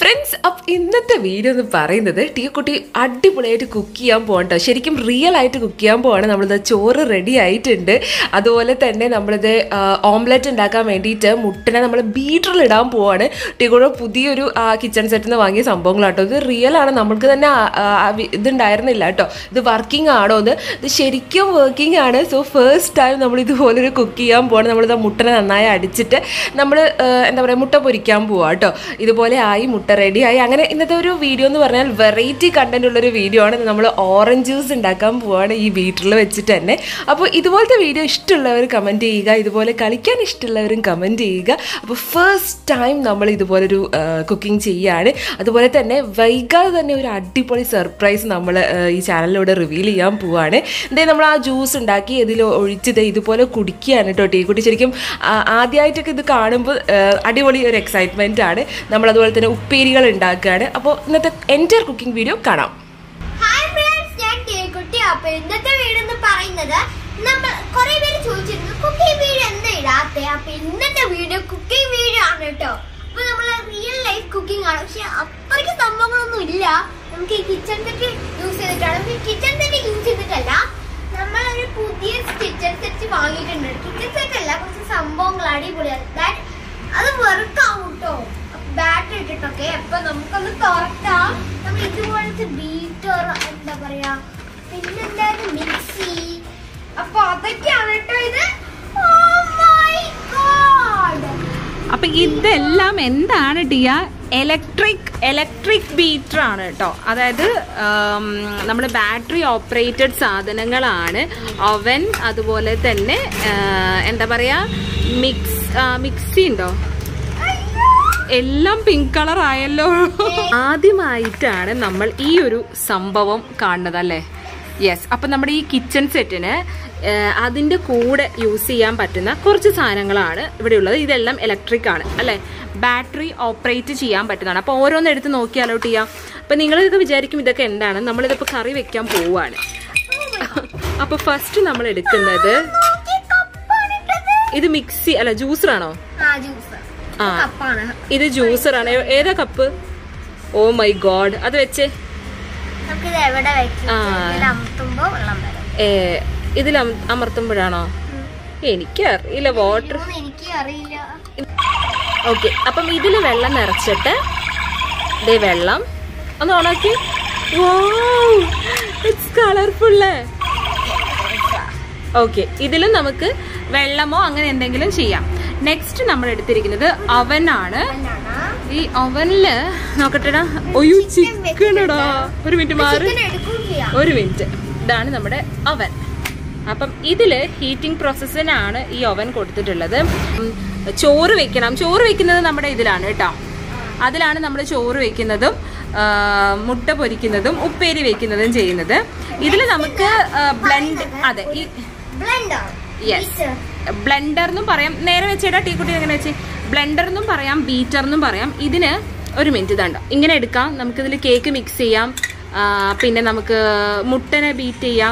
Friends അപ്പൊ ഇന്നത്തെ video എന്ന് പറയുന്നത് ടീക്കുട്ടി അടിപൊളിയായിട്ട് കുക്ക് ചെയ്യാൻ പോകട്ടോ ശരിക്കും റിയൽ ആയിട്ട് കുക്ക് ചെയ്യാൻ പോവാണ് നമ്മളിത് ചോറ് റെഡി ആയിട്ടുണ്ട് അതുപോലെ തന്നെ നമ്മളിത് ഓംലെറ്റ് ഉണ്ടാക്കാൻ വേണ്ടിയിട്ട് മുട്ടനെ നമ്മൾ ബീറ്ററിൽ ഇടാൻ പോവാണ് ടീക്കുടെ പുതിയൊരു കിച്ചൺ സെറ്റിൽ നിന്ന് വാങ്ങിയ സംഭവങ്ങളാട്ടോ ഇത് റിയൽ ആണ് നമ്മൾക്ക് തന്നെ ആ, ആ, വി- ഇതുണ്ടായിരുന്നില്ല കേട്ടോ ഇത് വർക്കിംഗ് ആണോ എന്ന് ഇത് ശരിക്കും വർക്കിംഗ് ആണ് സോ ഫസ്റ്റ് ടൈം നമ്മൾ ഇതുപോലൊരു കുക്ക് ചെയ്യാൻ പോവാണ് നമ്മളിത് മുട്ടനെ നന്നായി അടിച്ചിട്ട് നമ്മൾ എന്താ പറയുക മുട്ട പൊരിക്കാൻ പോവാ കേട്ടോ ഇതുപോലെ ആയി മുട്ട റെഡി ആയി അങ്ങനെ ഇന്നത്തെ ഒരു വീഡിയോ എന്ന് പറഞ്ഞാൽ വെറൈറ്റി കണ്ടന്റ് ഉള്ളൊരു വീഡിയോ ആണ് നമ്മൾ ഓറഞ്ച് ജ്യൂസ് ഉണ്ടാക്കാൻ പോവാണ് ഈ ബീറ്ററിൽ വെച്ചിട്ട് തന്നെ അപ്പോൾ ഇതുപോലത്തെ വീഡിയോ ഇഷ്ടമുള്ളവർ കമൻറ്റ് ചെയ്യുക ഇതുപോലെ കളിക്കാൻ ഇഷ്ടമുള്ളവരും കമൻറ്റ് ചെയ്യുക അപ്പോൾ ഫസ്റ്റ് ടൈം നമ്മൾ ഇതുപോലൊരു കുക്കിംഗ് ചെയ്യാണ് അതുപോലെ തന്നെ വൈകാതെ തന്നെ ഒരു അടിപൊളി സർപ്രൈസ് നമ്മൾ ഈ ചാനലിലൂടെ റിവീൽ ചെയ്യാൻ പോവാണ് എന്തേ നമ്മൾ ആ ജ്യൂസ് ഉണ്ടാക്കി ഇതിൽ ഒഴിച്ചത് ഇതുപോലെ കുടിക്കുകയാണ് കേട്ടോ ടീ കുട്ടി ശരിക്കും ആ, ആദ്യമായിട്ടൊക്കെ ഇത് കാണുമ്പോൾ ആ, അടിപൊളി ഒരു എക്സൈറ്റ്മെൻ്റ് ആണ് നമ്മൾ അതുപോലെ തന്നെ ഉപ്പേരികൾ ഉണ്ടാക്കുകയാണ് അപ്പോൾ ഇന്നത്തെ എൻ്റെ കുക്കിംഗ് വീഡിയോ കാണാം ഹായ് ഫ്രണ്ട്സ് ഞാൻ ടീക്കുട്ടി അപ്പൊ ഇന്നത്തെ വീഡിയോ എന്ന് പറയുന്നത് നമ്മൾ കുറെ പേര് ചോദിച്ചിരുന്നു കുക്കിംഗ് വീഡിയോ എന്താ ഇടാത്തെ അപ്പൊ ഇന്നത്തെ വീഡിയോ കുക്കിംഗ് വീഡിയോ ആണ് കേട്ടോ അപ്പൊ നമ്മൾ റിയൽ ലൈഫ് കുക്കിംഗ് ആണ് പക്ഷെ അത്രയ്ക്ക് സംഭവങ്ങളൊന്നും ഇല്ല നമുക്ക് ഈ കിച്ചൺ സെറ്റ് യൂസ് ചെയ്തിട്ടാണ് പക്ഷെ കിച്ചൺ സെറ്റ് യൂസ് ചെയ്തിട്ടല്ല നമ്മൾ ഒരു പുതിയ കിച്ചൺ സെറ്റ് വാങ്ങിയിട്ടുണ്ട് കിച്ചൺ സെറ്റ് അല്ല കുറച്ച് സംഭവങ്ങൾ അടിപൊളിയാണ് That- അത് വർക്കാവും കേട്ടോ ബാറ്ററി ഇട്ടിട്ടൊക്കെ അപ്പൊ നമുക്കൊന്ന് തുറക്കാം നമ്മൾ ഇതുപോലത്തെ ബീറ്റർ എന്താ പറയാ പിന്നെന്തായാലും മിക്സി അപ്പൊ അതൊക്കെയാണ് കേട്ടോ ഇത് Oh my God. അപ്പൊ ഇതെല്ലാം എന്താണ് ടിയ ഇലക്ട്രിക് ഇലക്ട്രിക് ബീറ്റർ ആണ് കേട്ടോ അതായത് നമ്മുടെ ബാറ്ററി ഓപ്പറേറ്റഡ് സാധനങ്ങളാണ് അവൻ അതുപോലെ തന്നെ ആ, എന്താ പറയാ മിക്സ് മിക്സി ഉണ്ടോ എല്ലാം പിങ്ക് കളർ ആയല്ലോ ആദ്യമായിട്ടാണ് നമ്മൾ ഈ ഒരു സംഭവം കാണുന്നത് അല്ലേ യെസ് അപ്പൊ നമ്മുടെ ഈ കിച്ചൺ സെറ്റിന് അതിന്റെ കൂടെ യൂസ് ചെയ്യാൻ പറ്റുന്ന കുറച്ച് സാധനങ്ങളാണ് ഇവിടെ ഉള്ളത് ഇതെല്ലാം ഇലക്ട്രിക് ആണ് അല്ലെ ബാറ്ററി ഓപ്പറേറ്റ് ചെയ്യാൻ പറ്റുന്നതാണ് അപ്പൊ ഓരോന്ന് എടുത്ത് നോക്കിയാലോ ചെയ്യാം അപ്പൊ നിങ്ങൾ ഇതൊക്കെ വിചാരിക്കും ഇതൊക്കെ എന്താണ് നമ്മളിതിപ്പോ കറി വെക്കാൻ പോവാണ് അപ്പൊ ഫസ്റ്റ് നമ്മൾ എടുക്കുന്നത് നോക്കി, കപ്പാണ് ഇട്ടത്. ഇത് മിക്സി അല്ല ജ്യൂസറാണോ ആ ജ്യൂസ് ആ. കപ്പാണ് ഇത് ജ്യൂസറാണ് ഏ- ഏതാ കപ്പ് ഓ മൈ ഗോഡ് അത് വെച്ചേ നമുക്കിത് എവിടെ വെക്കും ആ. അമർത്തുമ്പോ വെള്ളം വരും ഏ, ഇതിൽ അം- അമർത്തുമ്പോഴാണോ എനിക്കറിയില്ല വാട്ടർ ഇതൊന്നും എനിക്ക് അറിയില്ല ഓക്കെ അപ്പം ഇതിൽ വെള്ളം നിറച്ചിട്ട് ദേ വെള്ളം ഒന്ന് ഓണാക്കി ഇറ്റ്സ് കളർഫുള്ള് ഓക്കെ ഇതിലും നമുക്ക് വെള്ളമോ അങ്ങനെ എന്തെങ്കിലും ചെയ്യാം നെക്സ്റ്റ് നമ്മൾ എടുത്തിരിക്കുന്നത് അവനാണ് ഈ അവനില് നോക്കട്ടെടാ ഒയ്യോ ചിക്കനടാ ഒരു മിനിറ്റ് മാറി ചിക്കൻ എടുക്കുകയും ചെയ്യാം ഒരു മിനിറ്റ് ഇതാണ് നമ്മുടെ അവൻ അപ്പം ഇതില് ഹീറ്റിംഗ് പ്രോസസ്സിനാണ് ഈ ഓവൻ കൊടുത്തിട്ടുള്ളത് ഉം, ചോറ് വെക്കണം ചോറ് വെക്കുന്നത് നമ്മുടെ ഇതിലാണ് കേട്ടോ അതിലാണ് നമ്മൾ ചോറ് വെക്കുന്നതും ആ, മുട്ട പൊരിക്കുന്നതും ഉപ്പേരി വെക്കുന്നതും ചെയ്യുന്നത് ഇതിൽ നമുക്ക് ബ്ലെൻഡ് അതെ ഈ ബ്ലെൻഡർ യെസ് ബ്ലെൻഡർ എന്നും പറയാം നേരെ വെച്ചേടാ ടീ കുട്ടി എങ്ങനെ വെച്ച് ബ്ലെൻഡർ എന്നും പറയാം ബീറ്റർ എന്നും പറയാം ഇതിന് ഒരു മിനിറ്റ് ഇതാണ്ടോ ഇങ്ങനെ എടുക്കാം നമുക്കിതിൽ കേക്ക് മിക്സ് ചെയ്യാം ആ, പിന്നെ നമുക്ക് മുട്ടനെ ബീറ്റ് ചെയ്യാം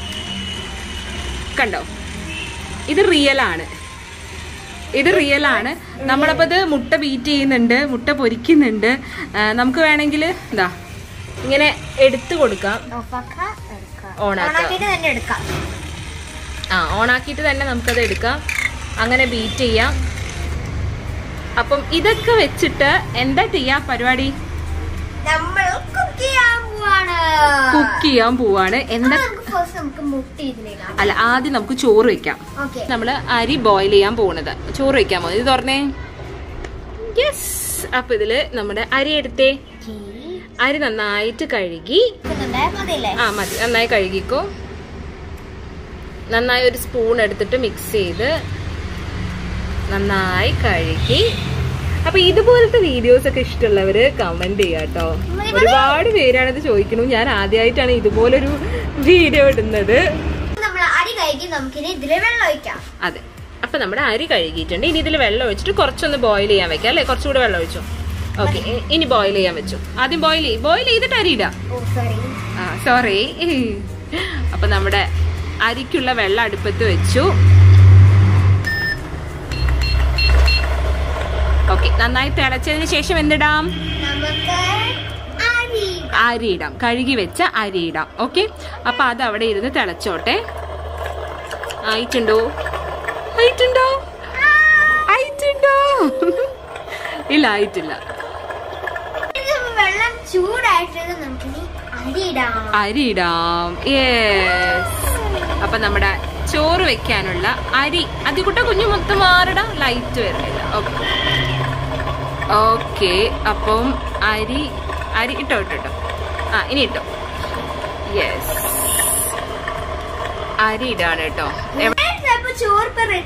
കണ്ടോ ഇത് റിയൽ ആണ് ഇത് റിയൽ ആണ് നമ്മളപ്പോൾ ഇത് മുട്ട ബീറ്റ് ചെയ്യുന്നുണ്ട് മുട്ട പൊരിക്കുന്നുണ്ട് ആ, നമുക്ക് വേണമെങ്കിൽ ഇതാ ഇങ്ങനെ എടുത്തു കൊടുക്കാം ഓഫാക്കാം എടുക്കാം ഓണാക്കാം. ഓണാക്കിയിട്ട് തന്നെ എടുക്കാം ആ ഓണാക്കിയിട്ട് തന്നെ നമുക്കത് എടുക്കാം അങ്ങനെ ബീറ്റ് ചെയ്യാം അപ്പം ഇതൊക്കെ വെച്ചിട്ട് എന്താ ചെയ്യാ പരിപാടി നമ്മൾ കുക്ക് ചെയ്യാൻ പോവാണ് കുക്ക് ചെയ്യാൻ പോവാണ് എന്താ അപ്പൊ നമുക്ക് ഫസ്റ്റ് നമുക്ക് മുട്ട ഇതിലിടാം അല്ല ആദ്യം നമുക്ക് ചോറ് വെക്കാം ഓക്കെ നമ്മൾ അരി ബോയിൽ ചെയ്യാൻ പോകുന്നത് ചോറ് വെക്കാൻ പോകുന്നത് ഇത് തുറന്നേ യെസ് അപ്പൊ ഇതില് നമ്മുടെ അരി എടുത്തേ അരി നന്നായിട്ട് കഴുകി മതിയല്ലേ ആ മതി നന്നായി കഴുകിക്കോ നന്നായി ഒരു സ്പൂൺ എടുത്തിട്ട് മിക്സ് ചെയ്ത് നന്നായി കഴുകി അപ്പൊ ഇതുപോലത്തെ വീഡിയോസ് ഒക്കെ ഇഷ്ടമുള്ളവര് കമന്റ് ചെയ്യാട്ടോ ഒരുപാട് പേരാണ് ഇത് ചോദിക്കുന്നു ഞാൻ ആദ്യമായിട്ടാണ് ഇതുപോലൊരു വീഡിയോ ഇടുന്നത് നമ്മൾ അരി കഴുകി നമുക്കിനി ഇതില് വെള്ളം ഒഴിക്കാം അതെ അപ്പൊ നമ്മുടെ അരി കഴുകിയിട്ടുണ്ട് ഇനി ഇതിൽ വെള്ളം ഒഴിച്ചിട്ട് കുറച്ചൊന്ന് ബോയിൽ ചെയ്യാൻ വെക്കാം അല്ലെ കുറച്ചുകൂടെ വെള്ളം ഒഴിച്ചോ ഓക്കെ ഇനി ബോയിൽ ചെയ്യാൻ വെച്ചു ആദ്യം ബോയിൽ ചെയ്യും ബോയിൽ ചെയ്തിട്ട് അരി ഇടാം ഓ സോറി ആ സോറി അപ്പൊ നമ്മുടെ അരിക്കുള്ള വെള്ളം അടുപ്പത്ത് വെച്ചു ഓക്കെ നന്നായി തിളച്ചതിന് ശേഷം എന്തിടാം നമുക്ക് അരി ഇടാം കഴുകി വെച്ച അരി ഇടാം ഓക്കെ അപ്പൊ അത് അവിടെ ഇരുന്ന് തിളച്ചോട്ടെ ആയിട്ടുണ്ടോ ആയിട്ടുണ്ടോ ആയിട്ടുണ്ടോ ഇല്ല ആയിട്ടില്ല ഇത് വെള്ളം ചൂടായിട്ട് നമുക്കിനി അരിയിടാം അരി ഇടാം യെസ് അപ്പൊ നമ്മുടെ ചോറ് വെക്കാനുള്ള അരി അതികുട്ട കുഞ്ഞു മൊത്തം മാറിടാം ലൈറ്റ് വരുന്നില്ല ഓക്കെ ഓക്കെ അപ്പം അരി അരി ഇട്ടോ ഇട്ടോ ഇട്ടോ ആ ഇനി ഇട്ടോ യെസ് അരി ഇടാണ് കേട്ടോ എവ- അപ്പൊ ചോറ് ഇപ്പൊ റെ-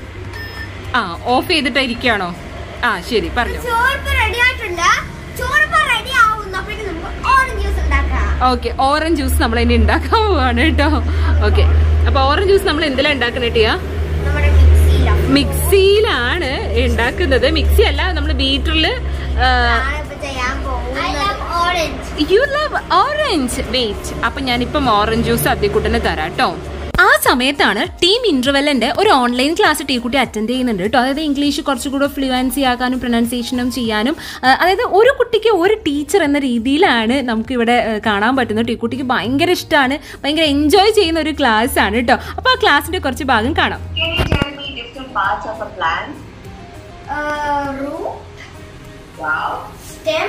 ആ ഓഫ് ചെയ്തിട്ട് ഇരിക്കുകയാണോ ആ ശരി പറഞ്ഞോ ചോറ് ഇപ്പൊ റെഡി ആയിട്ടുണ്ട് ചോറ് ഇപ്പൊ റെഡി ആവുന്നു അപ്പോഴേക്കും നമുക്ക് ഓറഞ്ച് ജ്യൂസ് ഉണ്ടാക്കാം ഓക്കെ ഓറഞ്ച് ജ്യൂസ് നമ്മൾ ഇനി ഉണ്ടാക്കാൻ പോവാണ് കേട്ടോ ഓക്കെ അപ്പൊ ഓറഞ്ച് ജ്യൂസ് നമ്മൾ എന്തിലാ ഉണ്ടാക്കണേ ടിയാ നമ്മുടെ മിക്സിയിലാണ് മിക്സിയിലാണ് ഉണ്ടാക്കുന്നത് മിക്സി അല്ല നമ്മൾ ബീറ്ററില് ഞാനിപ്പോ ചെയ്യാൻ പോകുന്നത് orange you love orange wait അപ്പൊ ഞാനിപ്പം ഓറഞ്ച് ജ്യൂസ് അദ്യക്കുട്ടന് തരാം കേട്ടോ ആ സമയത്താണ് ടീം ഇന്റർവെല്ലിന്റെ ഒരു ഓൺലൈൻ ക്ലാസ് ടീക്കുട്ടി അറ്റൻഡ് ചെയ്യുന്നുണ്ട് കേട്ടോ അതായത് ഇംഗ്ലീഷ് കുറച്ചുകൂടെ ഫ്ലുവൻസി ആക്കാനും പ്രൊനൗൺസിയേഷനും ചെയ്യാനും ആ, അതായത് ഒരു കുട്ടിക്ക് ഒരു ടീച്ചർ എന്ന രീതിയിലാണ് നമുക്ക് ഇവിടെ ആ, കാണാൻ പറ്റുന്നത് ടീക്കുട്ടിക്ക് ഭയങ്കര ഇഷ്ടമാണ് ഭയങ്കര എൻജോയ് ചെയ്യുന്ന ഒരു ക്ലാസ് ആണ് കേട്ടോ അപ്പൊ ആ ക്ലാസ്സിന്റെ കുറച്ച് ഭാഗം കാണാം Can you tell me different parts of a plant? Root Wow. Stem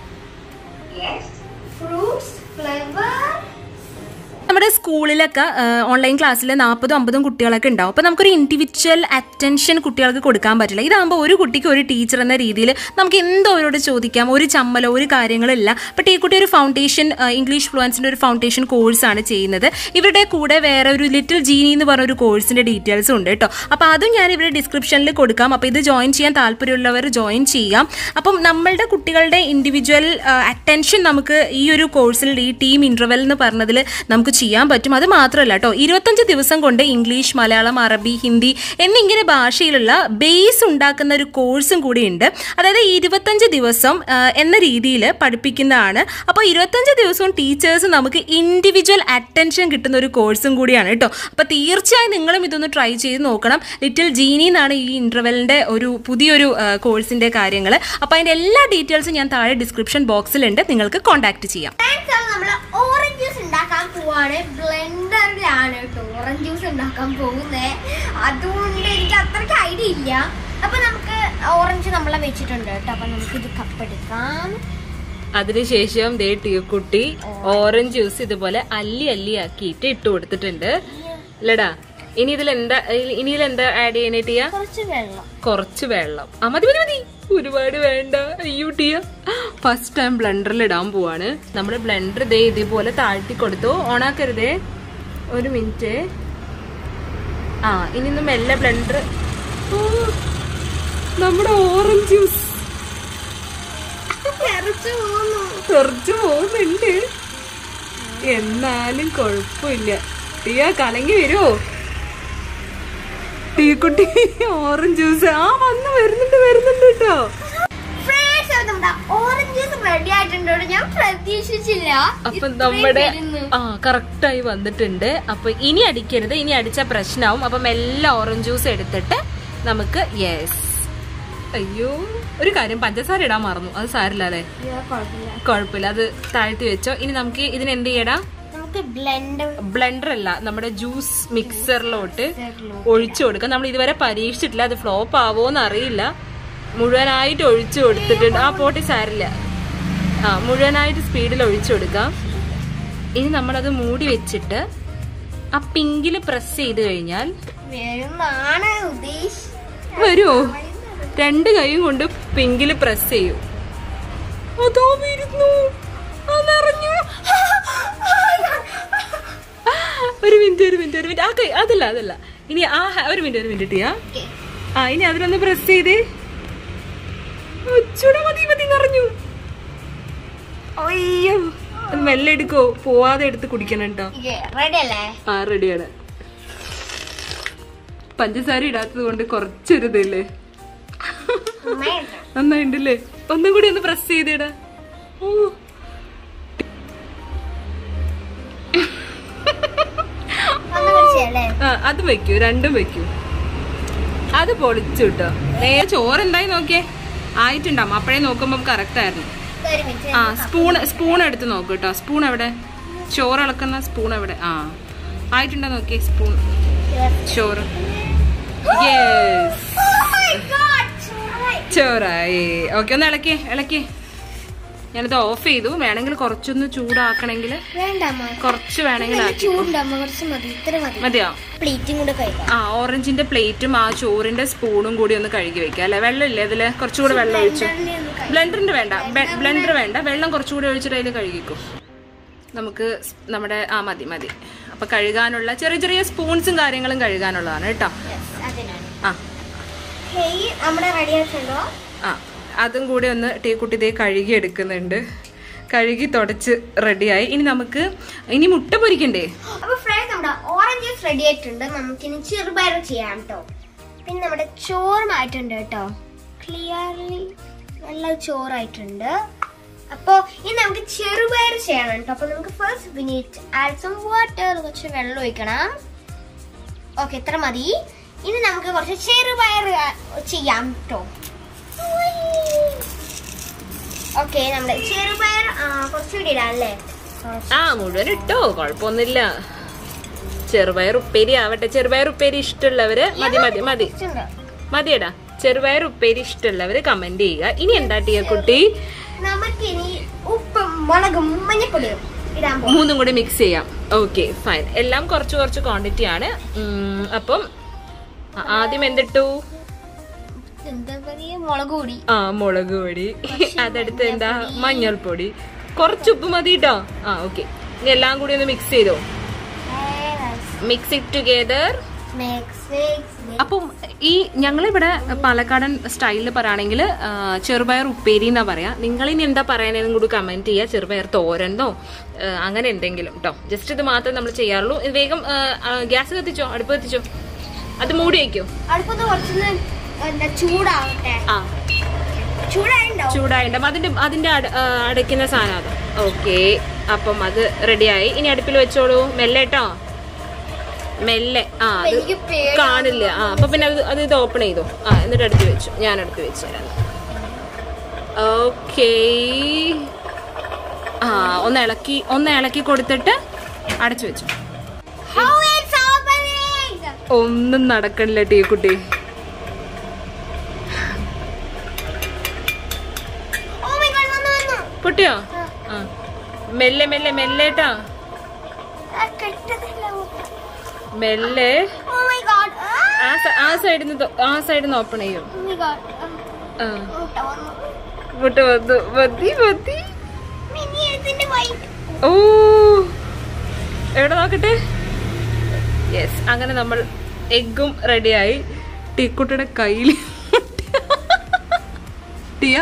Yes. Fruits flower നമ്മുടെ സ്കൂളിലൊക്കെ ഓൺലൈൻ ക്ലാസ്സിൽ നാൽപ്പതും അമ്പതും കുട്ടികളൊക്കെ ഉണ്ടാവും അപ്പോൾ നമുക്കൊരു ഇൻഡിവിജ്വൽ അറ്റൻഷൻ കുട്ടികൾക്ക് കൊടുക്കാൻ പറ്റില്ല ഇതാകുമ്പോൾ ഒരു കുട്ടിക്ക് ഒരു ടീച്ചർ എന്ന രീതിയിൽ നമുക്ക് എന്തോ അവരോട് ചോദിക്കാം ഒരു ചമ്മലോ ഒരു കാര്യങ്ങളില്ല അപ്പോൾ ഈ കുട്ടി ഒരു ഫൗണ്ടേഷൻ ഇംഗ്ലീഷ് ഫ്ലുവൻസിൻ്റെ ഒരു ഫൗണ്ടേഷൻ കോഴ്സാണ് ചെയ്യുന്നത് ഇവരുടെ കൂടെ വേറെ ഒരു ലിറ്റിൽ ജീനി എന്ന് പറഞ്ഞ ഒരു കോഴ്സിൻ്റെ ഡീറ്റെയിൽസും ഉണ്ട് കേട്ടോ അപ്പോൾ അതും ഞാൻ ഇവിടെ ഡിസ്ക്രിപ്ഷനിൽ കൊടുക്കാം അപ്പോൾ ഇത് ജോയിൻ ചെയ്യാൻ താല്പര്യമുള്ളവർ ജോയിൻ ചെയ്യാം അപ്പം നമ്മളുടെ കുട്ടികളുടെ ഇൻഡിവിജ്വൽ അറ്റൻഷൻ നമുക്ക് ഈ ഒരു കോഴ്സിൽ ഈ ടീം ഇൻ്റർവെൽ എന്ന് പറഞ്ഞതിൽ നമുക്ക് ചെയ്യാൻ പറ്റും അത് മാത്രമല്ല കേട്ടോ ഇരുപത്തഞ്ച് ദിവസം കൊണ്ട് ഇംഗ്ലീഷ് മലയാളം അറബി ഹിന്ദി എന്നിങ്ങനെ ഭാഷയിലുള്ള ബേസ് ഉണ്ടാക്കുന്ന ഒരു കോഴ്സും കൂടി ഉണ്ട് അതായത് ഇരുപത്തഞ്ച് ദിവസം ആ, എന്ന രീതിയിൽ പഠിപ്പിക്കുന്നതാണ് അപ്പോൾ ഇരുപത്തഞ്ച് ദിവസവും ടീച്ചേഴ്സ് നമുക്ക് ഇൻഡിവിജ്വൽ അറ്റൻഷൻ കിട്ടുന്ന ഒരു കോഴ്സും കൂടിയാണ് കേട്ടോ അപ്പോൾ തീർച്ചയായും നിങ്ങളും ഇതൊന്ന് ട്രൈ ചെയ്ത് നോക്കണം ലിറ്റിൽ ജീനി എന്നാണ് ഈ ഇൻ്റർവെലിൻ്റെ ഒരു പുതിയൊരു കോഴ്സിൻ്റെ കാര്യങ്ങൾ അപ്പോൾ അതിൻ്റെ എല്ലാ ഡീറ്റെയിൽസും ഞാൻ താഴെ ഡിസ്ക്രിപ്ഷൻ ബോക്സിലുണ്ട് നിങ്ങൾക്ക് കോൺടാക്ട് ചെയ്യാം നമ്മൾ ഓറഞ്ച് ജ്യൂസ് ഉണ്ടാക്കാൻ പോവാണ് ബ്ലെൻഡറിലാണ് കേട്ടോ ഓറഞ്ച് ജ്യൂസ് ഉണ്ടാക്കാൻ പോകുന്നത് അതുകൊണ്ട് എനിക്ക് അത്രയ്ക്ക് ഐഡിയ ഇല്ല അപ്പൊ നമുക്ക് ഓറഞ്ച് നമ്മളെ വെച്ചിട്ടുണ്ട് കേട്ടോ അപ്പൊ നമുക്ക് ഇത് കപ്പെടുക്കാം അതിനുശേഷം ദേ കുട്ടി ഓറഞ്ച് ജ്യൂസ് ഇതുപോലെ അല്ലി അല്ലി ആക്കിയിട്ട് ഇട്ട് കൊടുത്തിട്ടുണ്ട് അല്ലടാ ഇനി ഇതിൽ എന്താ ഇനി ഇതിൽ എന്താ ആഡ് ചെയ്യണേ ടിയ കുറച്ച് വെള്ളം കുറച്ച് വെള്ളം ആ മതി മതി മതി ഒരുപാട് വേണ്ട അയ്യോ ടിയ ഫസ്റ്റ് ടൈം ബ്ലെൻഡറിൽ ഇടാൻ പോവാണ് നമ്മുടെ ബ്ലെൻഡർ ദേ ഇതേപോലെ താഴ്ത്തി കൊടുത്തു ഓണാക്കരുതേ ഒരു മിനിറ്റ് ആ ഇനി ഒന്ന് മെല്ലെ ബ്ലെൻഡർ നമ്മുടെ ഓറഞ്ച് ജ്യൂസ് തെറിച്ച് പോകുന്നു തെറിച്ചു പോകുന്നുണ്ട് എന്നാലും കുഴപ്പമില്ല ടീയ കലങ്ങി വരുമോ ടീക്കുട്ടി ഓറഞ്ച് ജ്യൂസ് ആ വന്ന് വരുന്നുണ്ട് വരുന്നുണ്ട് കേട്ടോ ഫ്രണ്ട്സ് അപ്പൊ നമ്മുടെ ഓറഞ്ച് ജ്യൂസ് റെഡി ആയിട്ടുണ്ട് കേട്ടോ. ഞാൻ പ്രതീക്ഷിച്ചില്ല അപ്പൊ ഇത്രയും നമ്മുടെ വരുന്നു. ആ കറക്റ്റായി വന്നിട്ടുണ്ട് അപ്പൊ ഇനി അടിക്കരുത് ഇനി അടിച്ച പ്രശ്നമാവും അപ്പം എല്ലാ ഓറഞ്ച് ജ്യൂസ് എടുത്തിട്ട് നമുക്ക് യെസ് അയ്യോ ഒരു കാര്യം പഞ്ചസാര ഇടാൻ മറന്നു അത് സാരില്ല അല്ലേ ഇത് കുഴപ്പമില്ല കുഴപ്പമില്ല അത് താഴ്ത്തി വെച്ചോ ഇനി നമുക്ക് ഇതിന് എന്ത് ചെയ്യടാ നമുക്ക് ബ്ലെൻഡർ ബ്ലെൻഡർ അല്ല നമ്മുടെ ജ്യൂസ് മിക്സറിലോട്ട് ഒഴിച്ചു കൊടുക്കാം നമ്മൾ ഇതുവരെ പരീക്ഷിച്ചിട്ടില്ല അത് ഫ്ലോപ്പ് ആവോന്ന് അറിയില്ല മുഴുവനായിട്ട് ഒഴിച്ചു കൊടുത്തിട്ടുണ്ട് ആ പോട്ടി സാരില്ല ആ മുഴുവനായിട്ട് സ്പീഡിൽ ഒഴിച്ചു കൊടുക്കാം ഇനി നമ്മളത് മൂടി വെച്ചിട്ട് ആ പിങ്കിൽ പ്രസ് ചെയ്ത് കഴിഞ്ഞാൽ വരുന്നാണ് ഉദ്ദേശ് വരുമോ രണ്ട് കൈയും കൊണ്ട് പിങ്കിൽ പ്രസ് ചെയ്യൂ അതോ വരുന്നു ആ നിറഞ്ഞു ഒരു മിനിറ്റ് ഒരു മിനിറ്റ് ഒരു മിനിറ്റ് ആ കൈ അതല്ല അതല്ല ഇനി ആ ഹ- ഒരു മിനിറ്റ് ഒരു മിനിറ്റ് ടിയാ ആ ഇനി അതിലൊന്ന് പ്രസ് ചെയ്തേ ചൂടാ മതി മതി നിറഞ്ഞു അയ്യോ അത് മെല്ലെ എടുക്കോ പോവാതെ എടുത്ത് കുടിക്കണം കേട്ടോ റെഡി അല്ലേ ആ റെഡിയാണ് പഞ്ചസാര ഇടാത്തത് കൊണ്ട് കുറച്ചൊരു ഇതില്ലേ നന്നായിട്ടുണ്ട്. നന്നായിണ്ടല്ലേ ഒന്നും കൂടി ഒന്ന് പ്രസ് ചെയ്തേടാ ഓ ഒന്ന് കുടിച്ചല്ലേ ആ അത് വെക്കൂ രണ്ടും വെക്കൂ അത് പൊളിച്ചു കേട്ടോ നേരെ ചോറ് എന്തായി നോക്കിയേ ആയിട്ടുണ്ടാവും അപ്പഴേ നോക്കുമ്പം കറക്റ്റ് ആയിരുന്നു ഒരു മിനിറ്റ് ആ സ്പൂൺ സ്പൂൺ എടുത്ത് നോക്കൂ കേട്ടോ സ്പൂൺ എവിടെ ചോറ് ഇളക്കുന്ന സ്പൂൺ എവിടെ ആ ആയിട്ടുണ്ടോ നോക്കിയേ സ്പൂൺ ചോറ് യെസ് ചോറായി ഓക്കെ ഒന്ന് ഇളക്കി ഇളക്കി ഞാനിത് ഓഫ് ചെയ്തു വേണമെങ്കിൽ കുറച്ചൊന്ന് ചൂടാക്കണമെങ്കിൽ വേണ്ട അമ്മ കുറച്ച് വേണമെങ്കിൽ ആക്കി ചൂടുണ്ടമ്മ കുറച്ച് മതി ഇത്ര മതി മതിയോ പ്ലേറ്റും കൂടെ കഴിക്കാം ആ ഓറഞ്ചിന്റെ പ്ലേറ്റും ആ ചോറിന്റെ സ്പൂണും കൂടി ഒന്ന് കഴുകി വെക്കാം അല്ലെ വെള്ളമില്ലേ അതില് കുറച്ചുകൂടി വെള്ളം ഒഴിച്ചു ബ്ലെൻഡറിന്റെ വേണ്ട ബ്ലെൻഡർ വേണ്ട വെള്ളം കുറച്ചുകൂടി ഒഴിച്ചിട്ട് അതിൽ കഴുകിക്കോ നമുക്ക് സ് നമ്മുടെ ആ മതി മതി അപ്പൊ കഴുകാനുള്ള ചെറിയ ചെറിയ സ്പൂൺസും കാര്യങ്ങളും കഴുകാനുള്ളതാണ് കേട്ടോ അതിനാണ് ആ ഹേയ് നമ്മുടെ റെഡി ആയിട്ടുണ്ടോ ആ അതും കൂടി ഒന്ന് ടീ കുട്ടി ദേ കഴുകി എടുക്കുന്നുണ്ട് കഴുകി തുടച്ച് റെഡിയായി ഇനി നമുക്ക് ഇനി മുട്ട പൊരിക്കണ്ടേ അപ്പൊ ഫ്രണ്ട്സ് നമ്മുടെ ഓറഞ്ച് ജ്യൂസ് റെഡി ആയിട്ടുണ്ട് നമുക്കിനി ചെറുപയർ ചെയ്യാം കേട്ടോ പിന്നെ നമ്മുടെ ചോറുമായിട്ടുണ്ട് കേട്ടോ ക്ലിയർലി നല്ല ചോറായിട്ടുണ്ട് അപ്പോ ഇനി നമുക്ക് ചെറുപയർ ചെയ്യണം കേട്ടോ അപ്പൊ നമുക്ക് first we need add some water കുറച്ച് വെള്ളം ഒഴിക്കണം ഓക്കെ ഇത്ര മതി ഇനി നമുക്ക് കുറച്ച് ചെറുപയർ ആ, ചെയ്യാം കേട്ടോ ഓക്കെ നമ്മുടെ ചെറുപയർ ആ, കുറച്ചുകൂടി ഇടാം അല്ലേ ആ മുഴുവൻ ഇട്ടോ കുഴപ്പമൊന്നുമില്ല ചെറുപയർ ഉപ്പേരി ആവട്ടെ ചെറുപയർ ഉപ്പേരി ഇഷ്ടമുള്ളവര് മതി മതി മതി കുറച്ചുണ്ട്. മതിയടാ ചെറുപയർ ഉപ്പേരി ഇഷ്ടമുള്ളവര് കമന്റ് ചെയ്യുക ഇനി എന്താ ടീയ കുട്ടി നമുക്കിനി ഉപ്പും മുളകും മഞ്ഞപ്പൊടിയും ഇടാൻ പോകും മൂന്നും കൂടി മിക്സ് ചെയ്യാം ഓക്കെ ഫൈൻ എല്ലാം കുറച്ച് കുറച്ച് ക്വാണ്ടിറ്റി ആണ് ഉം, അപ്പം ആ, ആദ്യം എന്തിട്ടു എന്താ പറയാ മുളക് പൊടി ആ മുളക് പൊടി അതെടുത്ത് എന്താ മഞ്ഞൾപ്പൊടി കുറച്ച് ഉപ്പ് മതി കേട്ടോ ആ ഓക്കെ ഇനി എല്ലാം കൂടി ഒന്ന് മിക്സ് ചെയ്തോ മിക്സ് ഇറ്റ് ടുഗെദർ അപ്പം ഈ ഞങ്ങളിവിടെ പാലക്കാടൻ സ്റ്റൈലിൽ പറയുകയാണെങ്കിൽ ചെറുപയർ ഉപ്പേരി എന്നാ പറയാ നിങ്ങൾ ഇനി എന്താ പറയാനെന്നും കൂടി കമന്റ് ചെയ്യുക ചെറുപയർ തോരനോ ആ, അങ്ങനെ എന്തെങ്കിലും കേട്ടോ ജസ്റ്റ് ഇത് മാത്രമേ നമ്മൾ ചെയ്യാറുള്ളൂ ഇത് വേഗം ഗ്യാസ് കത്തിച്ചോ അടുപ്പ് കത്തിച്ചോ അത് മൂടി വയ്ക്കോ അടുപ്പത്ത് കുറച്ചൊന്ന് എന്താ ചൂടാവട്ടെ ആ ചൂടായിട്ടുണ്ടോ ചൂടായിട്ടുണ്ടാവും അതിന്റെ അതിന്റെ അട- ആ, അടയ്ക്കുന്ന സാധനം അത് ഓക്കെ അപ്പം അത് റെഡിയായി ഇനി അടുപ്പിൽ വെച്ചോളൂ മെല്ലെ കേട്ടോ മെല്ലെ ആ അത് എനിക്ക് പേടി കാണില്ല ആ അപ്പൊ പിന്നെ അത് അത് ഇത് ഓപ്പൺ ചെയ്തു ആ എന്നിട്ട് അടുത്ത് വെച്ചു ഞാൻ അടുത്ത് വെച്ചു തരാം ഓക്കേ ആ ഒന്ന് ഇളക്കി ഒന്ന് ഇളക്കി കൊടുത്തിട്ട് അടച്ചു വെച്ചു How it's opening! ഒന്നും നടക്കണില്ല Teekutty Oh my god, വന്നു വന്നു പൊട്ടിയോ ആ മെല്ലെ മെല്ലെ മെല്ലേട്ടാ ആ, കെട്ടതില്ല. മെല്ലെ Oh my god. ആ, ആ സ- ആ സൈഡിൽ നിന്ന് ആ സൈഡിൽ നിന്ന് ഓപ്പൺ ചെയ്യും oh my god. ആ, ആ മുട്ട വന്നു. മുട്ട വന്നു മതി മതി മിനി എടുത്തിന്റെ white. ഓ എവിടെ നോക്കട്ടെ യെസ് അങ്ങനെ നമ്മൾ എഗ്ഗും റെഡിയായി ടീക്കുട്ടിയുടെ കയ്യിൽ ടിയ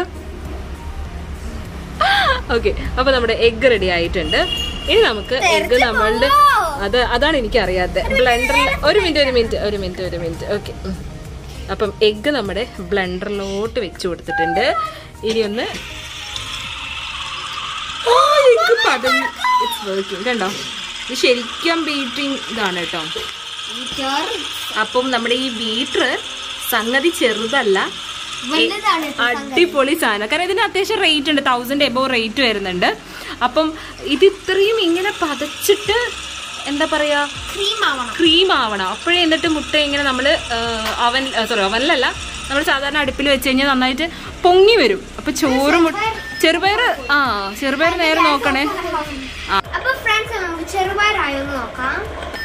ഓക്കെ അപ്പൊ നമ്മുടെ എഗ്ഗ് റെഡി ആയിട്ടുണ്ട് ഇനി നമുക്ക് എഗ്ഗ് നമ്മളുടെ അത് അതാണ് എനിക്ക് അറിയാത്തത് ബ്ലെൻഡറിൽ ഒരു മിനിറ്റ് ഒരു മിനിറ്റ് ഒരു മിനിറ്റ് ഒരു മിനിറ്റ് ഓക്കെ അപ്പം എഗ്ഗ് നമ്മുടെ ബ്ലെൻഡറിലോട്ട് വെച്ച് കൊടുത്തിട്ടുണ്ട് ഇനി ഒന്ന് ഓ എഗ്ഗ് പതഞ്ഞു ഇറ്റ്സ് വർക്കിംഗ് കണ്ടോ ഇത് ശരിക്കും ബീറ്റിംഗ് ഇതാണ് കേട്ടോ ചെറു- അപ്പം നമ്മുടെ ഈ ബീറ്റർ സംഗതി ചെറുതല്ല വലുതാണ് കേട്ടോ അടിപൊളി സാധനം കാരണം ഇതിന് അത്യാവശ്യം റേറ്റ് ഉണ്ട് തൗസൻഡ് എബോ റേറ്റ് വരുന്നുണ്ട് അപ്പം ഇത് ഇത്രയും ഇങ്ങനെ പതച്ചിട്ട് എന്താ പറയാ ക്രീം ആവണം ക്രീം ആവണം അപ്പോഴേ എന്നിട്ട് മുട്ട ഇങ്ങനെ നമ്മൾ അവൻ സോറി അവനിലല്ല നമ്മൾ സാധാരണ അടുപ്പിൽ വെച്ച് കഴിഞ്ഞാൽ നന്നായിട്ട് പൊങ്ങി വരും അപ്പൊ ചോറ് മുട്ട ചെറുപയർ ആ ചെറുപയർ നേരെ നോക്കണേ ആ അപ്പൊ ഫ്രണ്ട്സ് നമുക്ക് ചെറുപയറായെന്ന് നോക്കാം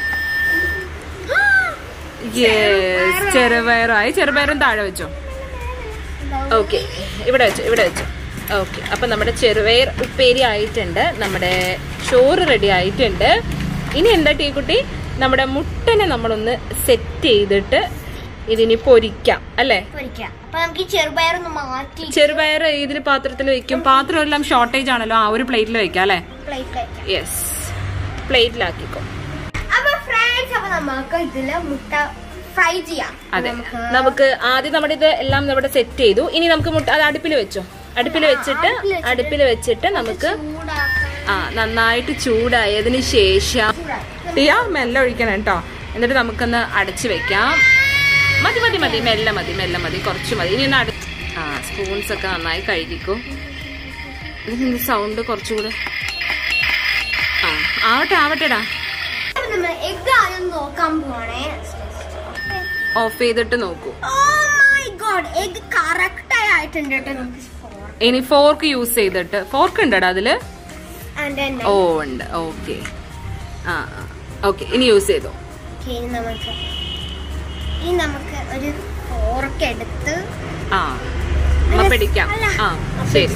യെസ് ചെറുപയറായി ചെറുപയറും താഴെ വെച്ചോ ഓക്കെ ഇവിടെ വെച്ചു ഇവിടെ വെച്ചു ഓക്കെ അപ്പം നമ്മുടെ ചെറുപയർ ഉപ്പേരി ആയിട്ടുണ്ട് നമ്മുടെ ചോറ് റെഡി ആയിട്ടുണ്ട് ഇനി എന്താ ടീക്കുട്ടി നമ്മുടെ മുട്ടനെ നമ്മളൊന്ന് സെറ്റ് ചെയ്തിട്ട് ഇതിനി പൊരിക്കാം അല്ലേ പൊരിക്കാം അപ്പൊ നമുക്ക് ഈ ചെറുപയറൊന്ന് മാറ്റി ചെറുപയർ ഇതിൽ പാത്രത്തിൽ വെക്കും പാത്രം എല്ലാം ഷോർട്ടേജ് ആണല്ലോ ആ ഒരു പ്ലേറ്റിൽ വെക്കാം അല്ലേ പ്ലേറ്റ് വെക്കാം യെസ് പ്ലേറ്റിലാക്കിക്കോ അപ്പൊ ഫ്രണ്ട്സ് അപ്പൊ നമുക്ക് ഇതില് മുട്ട ഫ്രൈ ചെയ്യാം അതെ നമുക്ക് നമുക്ക് ആദ്യം നമ്മുടെ ഇത് എല്ലാം നമ്മുടെ സെറ്റ് ചെയ്തു ഇനി നമുക്ക് മുട്ട അത് അടുപ്പിൽ വെച്ചോ അടുപ്പിൽ വെച്ചിട്ട് അടുപ്പിൽ വെച്ചിട്ട് നമുക്ക് ചൂടാക്കാം ആ നന്നായിട്ട് ചൂടായതിന് ശേഷം ടിയ മെല്ലെ ഒഴിക്കണം കേട്ടോ എന്നിട്ട് നമുക്കൊന്ന് അടച്ചു വെക്കാം മതി മതി മതി മെല്ലെ മതി മെല്ലെ മതി കുറച്ച് മതി ഇനി ഒന്ന് അട ആ സ്പൂൺസ് ഒക്കെ നന്നായി കഴുകിക്കോ ഇതിന്റെ സൗണ്ട് കുറച്ചുകൂടെ ആ ആവട്ടെ ആവട്ടെടാ അപ്പൊ നമ്മൾ എഗ് ആദ്യം നോക്കാൻ പോവാണേ ഓഫ് ചെയ്തിട്ട് നോക്കൂ oh my god egg correct ആയിട്ടുണ്ട് കേട്ടോ നമുക്ക് ഇനി ഫോർക്ക് യൂസ് ചെയ്തിട്ട് ഫോർക്ക് ഉണ്ടടാ അതില് ആൻഡ് ഓ ഉണ്ട് ഓക്കെ ആ ഓക്കെ ഇനി യൂസ് ചെയ്തോ ഇനി നമുക്ക് ഇനി നമുക്ക് ഒരു ഫോർക്ക് എടുത്ത് ആ അമ്മ പിടിക്കാം അല്ല, ആ ശരി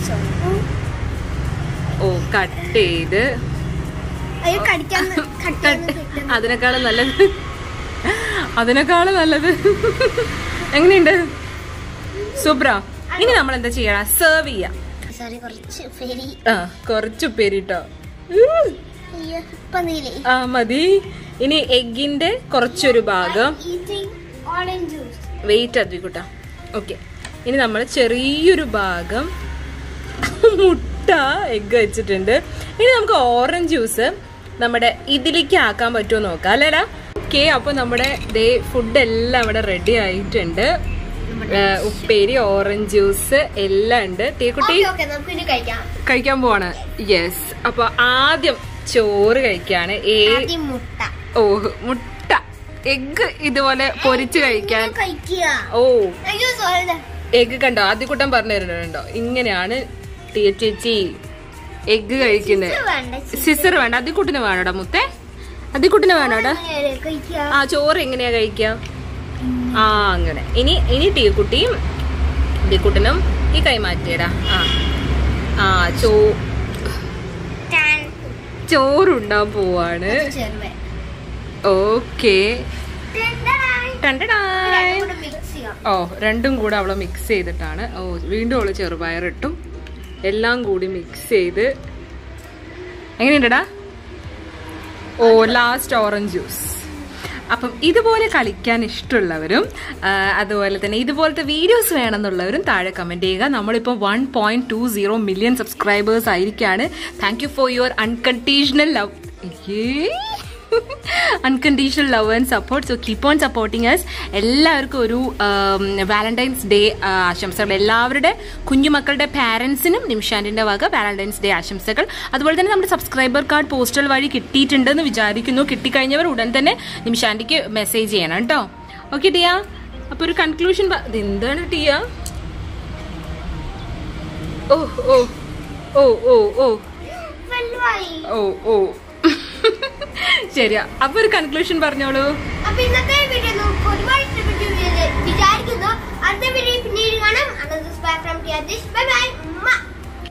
ഓ കട്ട് ചെയ്ത് അയ്യോ കടിക്കാൻ കട്ട് കട്ട് അതിനേക്കാളും നല്ലത് അതിനേക്കാളും നല്ലത് എങ്ങനെയുണ്ട് സൂപ്ര ഇനി നമ്മൾ എന്താ ചെയ്യണം സെർവ് ചെയ്യാം സോറി കുറച്ച് പേരി ആ കുറച്ച് ഉപ്പേരിട്ടോ അയ്യോ ഇപ്പൊ നീലേ ആ മതി ഇനി എഗിന്റെ കുറച്ചൊരു ഭാഗം ഈറ്റിംഗ് ഓറഞ്ച് ജ്യൂസ് വെയിറ്റ് അദ്വിക്കുട്ട ഓക്കെ ഇനി നമ്മൾ ചെറിയൊരു ഭാഗം മുട്ട എഗ് വെച്ചിട്ടുണ്ട് ഇനി നമുക്ക് ഓറഞ്ച് ജ്യൂസ് നമ്മുടെ ഇതിലേക്ക് ആക്കാൻ പറ്റുമോ നോക്കാം അല്ലേടാ ഓക്കെ അപ്പൊ നമ്മുടെ ദേ ഫുഡ് എല്ലാം ഇവിടെ റെഡി ആയിട്ടുണ്ട് ഏ, ഉപ്പേരി ഓറഞ്ച് ജ്യൂസ് എല്ലാം ഉണ്ട് തീക്കുട്ടി ഓക്കെ ഓക്കെ നമുക്ക് ഇനി കഴിക്കാം കഴിക്കാൻ പോവാണ് യെസ് അപ്പൊ ആദ്യം ചോറ് കഴിക്കാണ് ഏ ആദ്യം മുട്ട ഓ മുട്ട എഗ് ഇതുപോലെ പൊരിച്ച് കഴിക്കാൻ കഴിക്കുക ഓ അയ്യോ സോറി എഗ് കണ്ടോ ആദ്യക്കൂട്ടം പറഞ്ഞു തരുന്നുണ്ടോ ഇങ്ങനെയാണ് ടിയ ചേച്ചി എഗ് കഴിക്കുന്നത് വേണ്ട സിസർ വേണ്ട അതിക്കുട്ടിന് വേണോടാ മുത്തേ അതിക്കുട്ടിന് വേണോടാ ഇങ്ങനെ കഴിക്കുക ആ ചോറ് എങ്ങനെയാ കഴിക്കുക ആ അങ്ങനെ ഇനി ഇനി ടീക്കുട്ടിയും ടീക്കുട്ടനും ഈ കൈ മാറ്റിയടാ ആ ആ ചോ ടാൻ. ചോറുണ്ടാൻ പോവാണ് ചെറുത് ഓക്കേ ടെൻഡറായി. കണ്ടടായ് രണ്ടും കൂടെ mix ചെയ്യാം. ഓ രണ്ടും കൂടെ അവള് മിക്സ് ചെയ്തിട്ടാണ് ഓ വീണ്ടും അവള് ചെറുപയറിട്ടും എല്ലാം കൂടി മിക്സ് ചെയ്ത് എങ്ങനെയുണ്ടടാ ഓ ലാസ്റ്റ് ഓറഞ്ച് ജ്യൂസ് അപ്പം ഇതുപോലെ കളിക്കാൻ ഇഷ്ടമുള്ളവരും ആ, അതുപോലെ തന്നെ ഇതുപോലത്തെ വീഡിയോസ് വേണമെന്നുള്ളവരും താഴെ കമൻറ്റ് ചെയ്യുക നമ്മളിപ്പോൾ one point two zero million subscribers ആയിരിക്കാണ് thank you for your unconditional love unconditional love and support so keep on supporting us എല്ലാവർക്കും ഒരു വാലന്റൈൻസ് ഡേ ആശംസകൾ എല്ലാവരുടെ കുഞ്ഞുമക്കളുടെ പാരൻസിനും നിമിഷാന്റിന്റെ വക വാലന്റൈൻസ് ഡേ ആശംസകൾ അതുപോലെ തന്നെ നമ്മുടെ സബ്സ്ക്രൈബർ കാർഡ് പോസ്റ്റൽ വഴി കിട്ടിയിട്ടുണ്ടെന്ന് വിചാരിക്കുന്നു കിട്ടിക്കഴിഞ്ഞവർ ഉടൻ തന്നെ നിമിഷാന്റിക്ക് മെസ്സേജ് ചെയ്യണം കേട്ടോ ഓക്കെ ടിയ അപ്പൊ ഒരു കൺക്ലൂഷൻ എന്താണ് ടിയ ഓ ഓ ഓ ഓ ഓ വലുതായി. ഓ ഓ ശരിയാ അപ്പൊ ഒരു കൺക്ലൂഷൻ പറഞ്ഞോളൂ അപ്പൊ ഇന്നത്തെ വീഡിയോ നമുക്ക് ഒരുപാട് ഇഷ്ടപ്പെട്ടു എന്ന് വിചാരിക്കുന്നു അടുത്ത വീഡിയോ പിന്നീട് കാണാം അനന്തസ് ബൈ ഫ്രം ടിയാദിഷ് ബൈ ബൈ